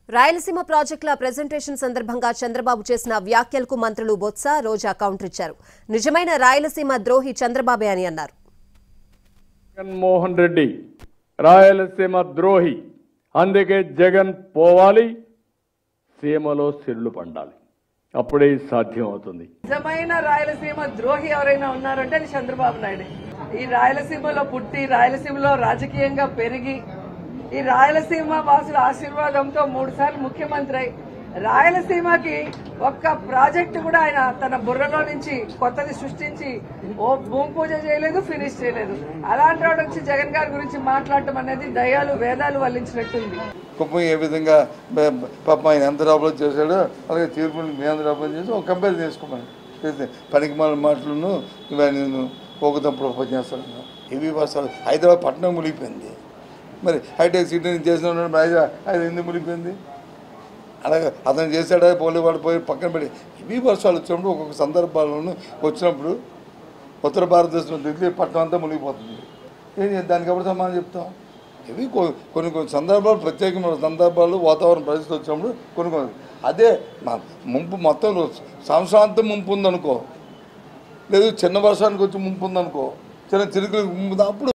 రాయలసీమ ప్రాజెక్టుల ప్రెజెంటేషన్ సందర్భంగా చంద్రబాబు చేసిన వ్యాఖ్యలకు మంత్రులు బొత్స రోజా కౌంటర్ ఇచ్చారు నిజమైన రాయలసీమ ద్రోహి చంద్రబాబే అని అన్నారు జగన్మోహన్ రెడ్డి రాయలసీమ ద్రోహి అందుకే జగన్ పోవాలి సీమలో సిర్లు పండాలి అప్పుడే ఇది సాధ్యం అవుతుంది నిజమైన రాయలసీమ ద్రోహి ఎవరైనా ఉన్నారంటే అది చంద్రబాబు నాయుడు ఈ రాయలసీమలో పుట్టి రాయలసీమలో రాజకీయంగా పెరిగి ఈ రాయలసీమ వాసుల ఆశీర్వాదంతో మూడు సార్లు ముఖ్యమంత్రి అయి రాయలసీమకి ఒక్క ప్రాజెక్టు కూడా ఆయన తన బుర్రలో నుంచి కొత్తది సృష్టించి ఓ భూమి పూజ చేయలేదు ఫినిష్ చేయలేదు అలాంటి వాడు వచ్చి జగన్ గారి గురించి మాట్లాడటం అనేది దయాలు వేదాలు వల్లించినట్టుంది కుప్పం ఏ విధంగా ప- ప- పాపం ఆయన ఎంత డెవలప్ చేశాడో అలాగే తీర్పుని మీ ఎంత డెవలప్ చేసి ఒక కంపేర్ చేసుకోమని చేస్తే పనికి మన మాటలను ఇవన్నీ నేను పోకుతప్పుడు ఉపన్యాసాలు ఇవి వర్షాలు హైదరాబాద్ పట్టణం మునిగిపోయింది మరి హైటెక్ సిటీ చేసిన హైదరాబాద్ అది ఎందుకు మునిగిపోయింది అలాగే అతను చేశాడా పోలేవాడు పోయి పక్కన పెట్టి ఇవి వర్షాలు వచ్చినప్పుడు ఒక్కొక్క సందర్భాలను వచ్చినప్పుడు ఉత్తర భారతదేశంలో ఢిల్లీ పట్టణం అంతా మునిగిపోతుంది ఏం చేద్దాం? దానికి ఎప్పుడు సమాధానం చెప్తాం ఇవి కొ- కొన్ని కొన్ని సందర్భాలు ప్రత్యేకమైన సందర్భాలు వాతావరణ పరిస్థితి వచ్చినప్పుడు కొన్ని కొన్ని అదే మ- ముంపు మొత్తం సంవత్సరాంతం ముంపు ఉందనుకో లేదు చిన్న వర్షానికి వచ్చి ముంపు ఉందనుకో చిన్న చిరుకులకు ముంపు ఉంది. అప్పుడు